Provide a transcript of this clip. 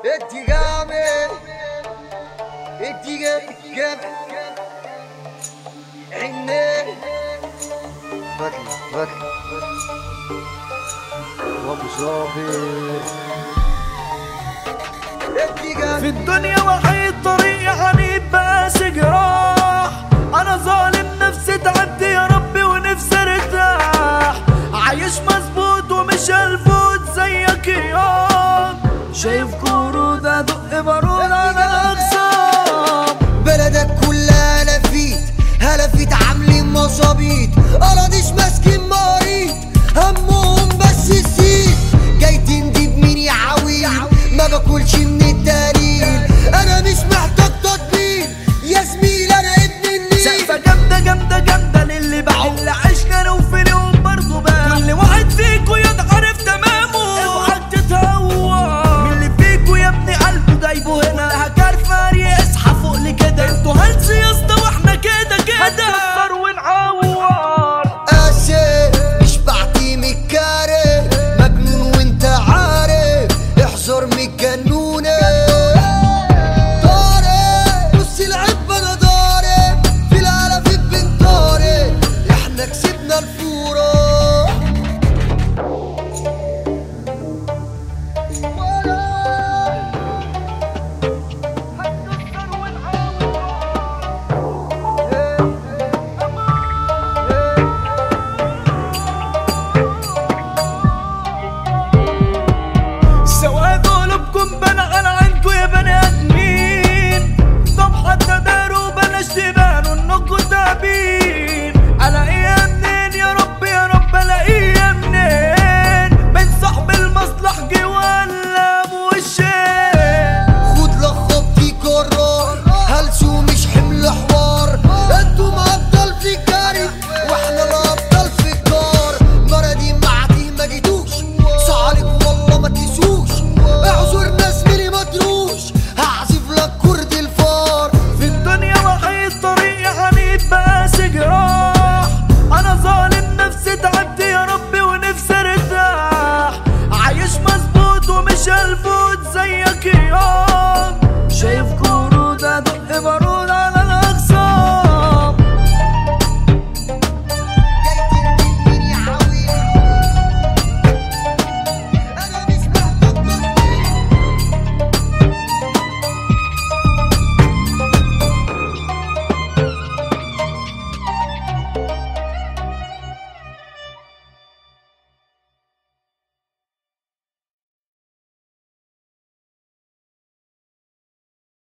ادي جامد ادي جامد عيني بدلي بدلي وابو صافي ادي جامد في الدنيا وحيد طريق عنيد بقاس جراح انا ظالم نفسي تعبت يا ربي ونفسي ارتاح عايش مظبوط ومش هلفوت زيك يوم شايف كورود ادق بارود على الاقسام بلدك كلها هلفيت هلفيت عاملين مصابيت اراضيش ماسكين مريض همهم بس السيف جاي تندب مين يا عويل ما باكلش من الدليل انا مش محتاج تطبيل يا زميل انا ابن النيل سقفة جامدة جامدة جامدة للي باعوا اللي عاش كانوا في اليوم برضه باعوا كل واحد فيكو يتعرف تمامه اوعى تتهور من اللي فيكو يا ابني قلبه جايبه هنا لها كارفاري اصحى فوق لكده انتوا هلس يا اسطى واحنا كده كده هنكسر ونعور اسف مش بعتي مكاري مجنون وانت عارف احذر من الجنونة طارق بص العب انا ضارب في العالم في بن طارق احنا كسبنا الفورة سواد قلوبكم بنى على عينكم يا بني ادمين طب حتى داروا بلاش تبانوا انكم تعبين الاقيها منين يا رب يا رب الاقيها منين من صاحب المصلح جه ولا ابو الشين خد لخبطي كرار هلسو مش حمل حوار انتم ابطال في كاري واحنا الابطال في الكار مرضي معدي ما جيتوش صعلك والله ما تقيسوش اعذر ناس ملي مدروش هعزف لك كرد الفار في الدنيا وحيد طريق عنيد بقاس جراح انا ظالم نفسي تعبت يا ربي ونفسي ارتاح عايش مظبوط ومش هلفوت زيك يا